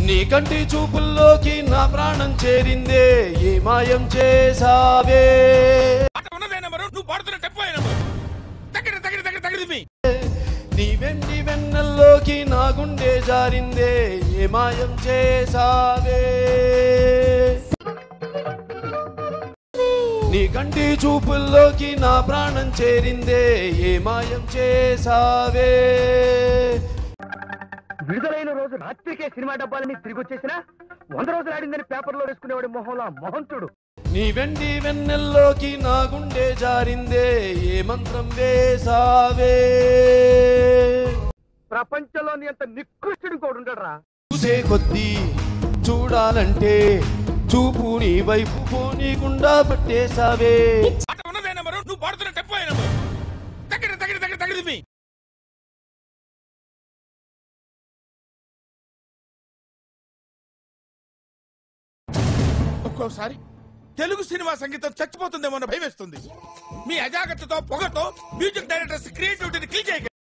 నీ కంటి చూపుల్లోకి నా ప్రాణం చేరిందే ఏ మాయం చేసావే అక్కడ ఉన్నదే నెంబరు నువ్వు పాడుతున్న టెంపో నెంబరు దగ్గర దగ్గర దగ్గర దగ్గర మీ నీ వెండి వెన్నెల్లోకి నా గుండె జారిందే ఏ మాయం చేసావే నీ కంటి చూపుల్లోకి నా ప్రాణం చేరిందే ఏ మాయం చేసావే విడుదలైన రోజు రాత్రికే సినిమా డబ్బాలని తిరిగి వచ్చేసినా వంద రోజులు ఆడిందని పేపర్లో వేసుకునేవాడి మొహంలో మొహం చూడు నీ వెండి వెన్నెల్లోకి నా గుండె జారిందే ఏ మంత్రం వేసావే ప్రపంచంలోని అంత నికృష్టుడు కూడా ఉండడరా చూసే కొద్దీ చూడాలంటే చూపు నీ వైపు పోనీకుండా పట్టేశావే అక్కడ ఉన్నదే నెంబరు నువ్వు పాడుతున్న టెంపో నెంబరు దగ్గర దగ్గర దగ్గర దగ్గర మీ ఒక్కోసారి తెలుగు సినిమా సంగీతం చచ్చిపోతుందేమో అన్న భయం వేస్తుంది మీ అజాగ్రత్తతో పొగతో మ్యూజిక్ డైరెక్టర్స్ క్రియేటివిటీని కిల్ చేయకండి